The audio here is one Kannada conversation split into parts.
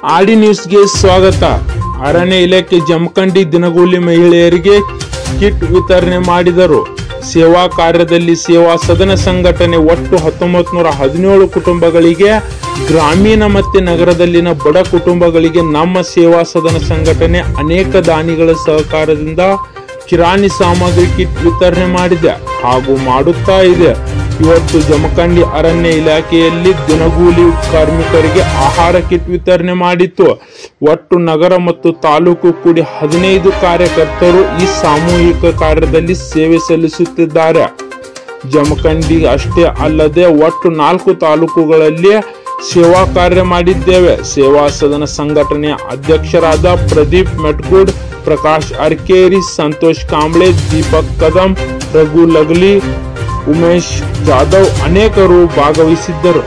ಆಡಿ ನ್ಯೂಸ್ಗೆ ಸ್ವಾಗತ ಅರಣ್ಯ ಇಲಾಖೆ ಜಮಖಂಡಿ ದಿನಗೂಲಿ ಮಹಿಳೆಯರಿಗೆ ಕಿಟ್ ವಿತರಣೆ ಮಾಡಿದರು ಸೇವಾ ಕಾರ್ಯದಲ್ಲಿ ಸೇವಾ ಸದನ ಸಂಘಟನೆ ಒಟ್ಟು ಹತ್ತೊಂಬತ್ತು ನೂರ ಹದಿನೇಳು ಕುಟುಂಬಗಳಿಗೆ ಗ್ರಾಮೀಣ ಮತ್ತು ನಗರದಲ್ಲಿನ ಬಡ ಕುಟುಂಬಗಳಿಗೆ ನಮ್ಮ ಸೇವಾ ಸದನ ಸಂಘಟನೆ ಅನೇಕ ದಾನಿಗಳ ಸಹಕಾರದಿಂದ ಕಿರಾಣಿ ಸಾಮಗ್ರಿ ಕಿಟ್ ವಿತರಣೆ ಮಾಡಿದೆ ಹಾಗೂ ಮಾಡುತ್ತಾ ಇದೆ ಇವತ್ತು ಜಮಖಂಡಿ ಅರಣ್ಯ ಇಲಾಖೆಯಲ್ಲಿ ದಿನಗೂಲಿ ಕಾರ್ಮಿಕರಿಗೆ ಆಹಾರ ಕಿಟ್ ವಿತರಣೆ ಮಾಡಿತ್ತು ಒಟ್ಟು ನಗರ ಮತ್ತು ತಾಲೂಕು ಕೂಡಿ ಹದಿನೈದು ಕಾರ್ಯಕರ್ತರು ಈ ಸಾಮೂಹಿಕ ಕಾರ್ಯದಲ್ಲಿ ಸೇವೆ ಸಲ್ಲಿಸುತ್ತಿದ್ದಾರೆ ಜಮಖಂಡಿ ಅಷ್ಟೇ ಅಲ್ಲದೆ ಒಟ್ಟು ನಾಲ್ಕು ತಾಲೂಕುಗಳಲ್ಲಿ ಸೇವಾ ಕಾರ್ಯ ಮಾಡಿದ್ದೇವೆ ಸೇವಾ ಸದನ ಸಂಘಟನೆಯ ಅಧ್ಯಕ್ಷರಾದ ಪ್ರದೀಪ್ ಮೆಟ್ಗೂಡ್ ಪ್ರಕಾಶ್ ಅರ್ಕೇರಿ ಸಂತೋಷ್ ಕಾಂಬ್ಳೆ ದೀಪಕ್ ಕದಂ ರಘು ಲಗ್ಲಿ ಉಮೇಶ್ ಜಾಧವ್ ಅನೇಕರು ಭಾಗವಹಿಸಿದ್ದರು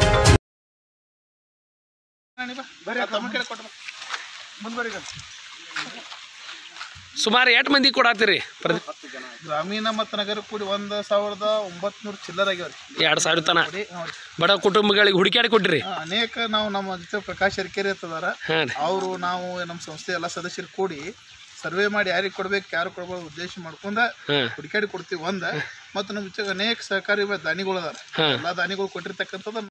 ಸುಮಾರು ಎಷ್ಟು ಮಂದಿ ಕೊಡಾತೀರಿ ಪ್ರತಿ ಗ್ರಾಮೀಣ ಮತ್ತು ನಗರ ಕೂಡಿ ಒಂದು ಸಾವಿರದ ಒಂಬತ್ನೂರು ಚಿಲ್ಲರ್ ಆಗ್ಯಾವ್ರಿ ಎರಡು ಸಾವಿರ ತನ ನೋಡಿ ನೋಡ್ರಿ. ಬಡ ಕುಟುಂಬಗಳಿಗೆ ಹುಡುಕ್ಯಾಡಿ ಕೊಟ್ಟಿರಿ ಆ, ಅನೇಕ ನಾವು ನಮ್ಮ ಜೊತೆ ಪ್ರಕಾಶ್ ಅರ್ಕೇರಿ ಅಂತದಾರ ಹಾಂ ರೀ ಅವರು ನಾವು ನಮ್ಮ ಸಂಸ್ಥೆ ಎಲ್ಲ ಸದಸ್ಯರು ಕೂಡಿ ಸರ್ವೆ ಮಾಡಿ ಯಾರಿಗೆ ಕೊಡ್ಬೇಕು ಯಾರು ಕೊಡ್ಬೋದು ಉದ್ದೇಶ ಮಾಡ್ಕೊಂಡ ಹಾಂ ಹುಡುಕಾಡಿ ಕೊಡ್ತೀವಿ ಒಂದ ಮತ್ತು ನಮ್ಮ ಜೊತೆಗೆ ಅನೇಕ ಸಹಕಾರಿ ದಾನಿಗಳು ಅದಾರ ಹಾಂ ಎಲ್ಲ ದಾನಿಗಳು ಕೊಟ್ಟಿರ್ತಕ್ಕಂಥದ್ದು